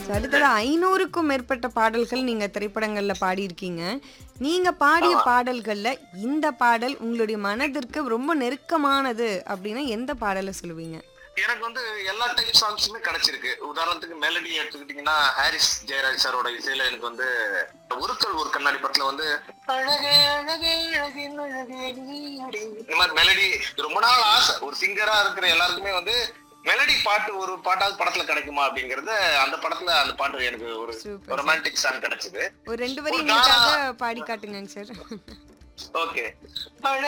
அடுத்தது ஐநூறுக்கும் மேற்பட்ட பாடல்கள் நீங்க திரைப்படங்கள்ல பாடியிருக்கீங்க நீங்க பாடிய பாடல்கள்ல இந்த பாடல் உங்களுடைய மனதிற்கு ரொம்ப நெருக்கமானது அப்படின்னா எந்த பாடலை சொல்லுவீங்க எனக்கு வந்து எல்லா டைப் சாங்ஸுமே கிடைச்சிருக்கு உதாரணத்துக்கு மெலடி எடுத்துக்கிட்டீங்கன்னா ஹாரிஸ் ஜெயராஜ் சாரோட இசையில எனக்கு வந்து உருக்கள் ஒரு கண்ணாடி படத்துல வந்து அழகே அழகே அழகின் அழகே நீ அடி. இந்த மாதிரி மெலடி ரொம்ப நாள் ஆசை ஒரு சிங்கரா இருக்கிற எல்லாருக்குமே வந்து மெலடி பாட்டு ஒரு பாட்டாவது படத்துல கிடைக்குமா அப்படிங்கறது அந்த படத்துல அந்த பாட்டு எனக்கு ஒரு சூப்பர் ரொமான்டிக் சாங் கிடைச்சது ஒரு ரெண்டு வரி ஒரு எங்களுக்காக பாடி காட்டுங்க சார் ஓகே